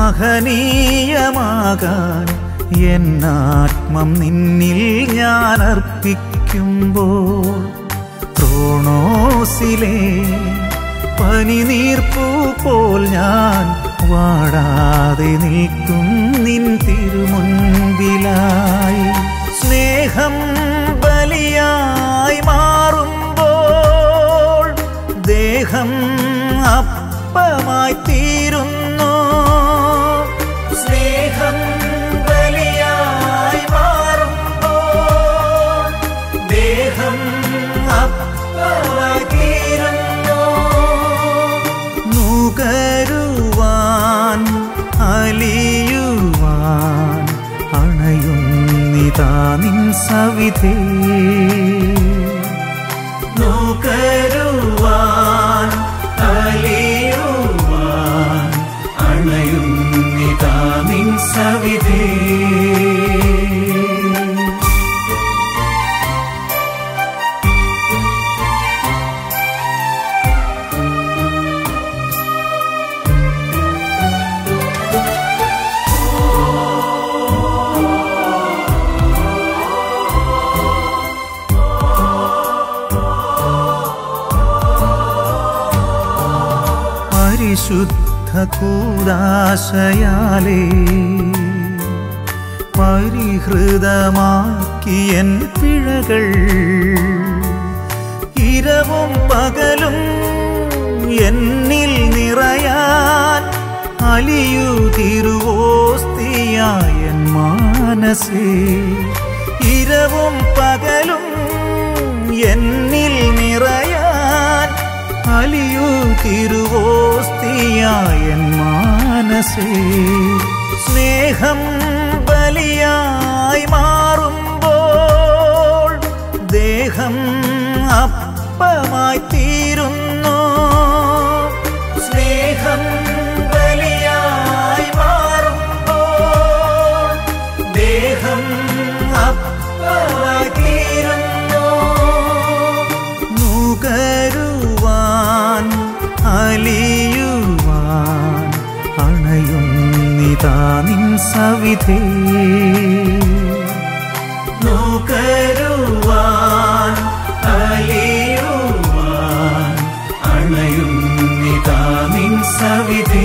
മഹനീയമാകാൻ എന്നാത്മം നിന്നിൽ ഞാൻ അർപ്പിക്കുമ്പോൾ ത്രോണോസിലെ പനിനീർപ്പൂ പോൽ ഞാൻ വാടാതെ നിൽക്കും നിൻ തിരുമുൻപിലായി സ്നേഹം ബലിയായി മാറുമ്പോൾ ദേഹം അപ്പമായി തീരുന്നു സ്നേഹം ബലിയായി മാറുമ്പോൾ ദേഹം അപ്പമായി തീരുന്നു നുകരുവാൻ അലിയുവാൻ അണയുന്നിതാ നിൻ സവിധേ നുകരുവാൻ അലിയുവാൻ അണയുന്നിതാ നിൻ സവിധേ പരിശുദ്ധ കൂദാശയാലേ പരിഹൃതമാക്കിയൻ പിഴകൾ ഇരവും പകലും എന്നിൽ നിറയാൻ അലിയു തിരുവോസ്തിയായൻ മാനസേ ഇരവും പകലും എന്നിൽ നിറയാൻ അലിയു തിരുവോസ്തിയായൻ മാനസേ സ്നേഹം ബലിയായി മാറുമ്പോൾ ദേഹം അപ്പമായി തീരുന്നു സ്നേഹം ബലിയായി മാറുമ്പോൾ ദേഹം അപ്പമായി തീരുന്നു നുകരുവാൻ അലിയുവാൻ അണയുന്നിതാ നിൻ സവിധേ നുകരുവാൻ അലിയുവാൻ അണയുന്നിതാ നിൻ സവിധേ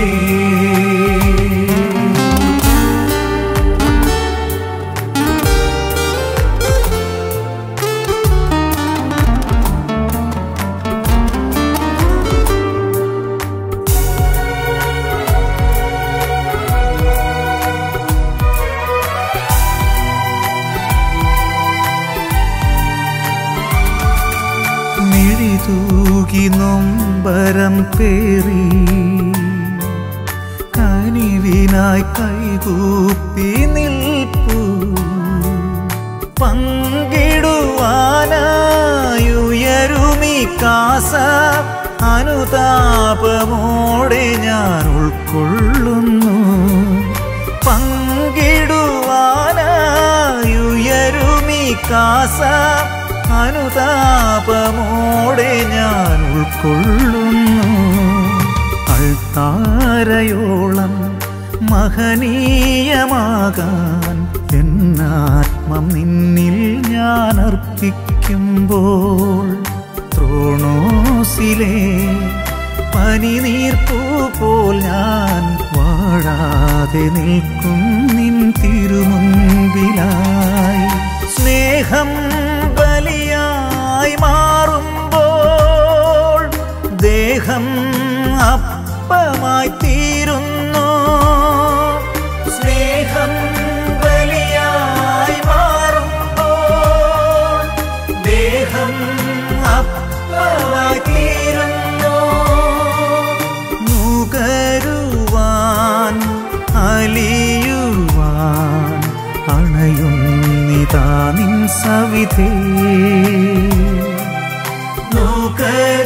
മിഴിതൂകി നൊമ്പരം പേറി കനിവിനായി കൈകൂപ്പി നിൽപ്പു പങ്കിടുവാനായുയരുമി കാസ അനുതാപമോടെ ഞാൻ ഉൾക്കൊള്ളുന്നു പങ്കിടുവാനായുയരുമി കാസ അനുതാപമോടെ ഞാൻ ഉൾക്കൊള്ളുന്നു അൾത്താരയോളം മഹനീയമാകാൻ എന്നാത്മം നിന്നിൽ ഞാൻ അർപ്പിക്കുമ്പോൾ ത്രോണോസിലെ പനിനീർപ്പൂ പോൽ ഞാൻ വാഴാതെ നിൽക്കും നിൻ തിരുമുൻപിലായി സ്നേഹം ബലിയായി മാറുമ്പോൾ ദേഹം അപ്പമായി തീരുന്നു സ്നേഹം ബലിയായി മാറുമ്പോൾ ദേഹം അപ്പമായി തീരുന്നു നുകരുവാൻ അലിയുവാൻ അണയുന്നിതാ നിൻ സവിധേ നുകരു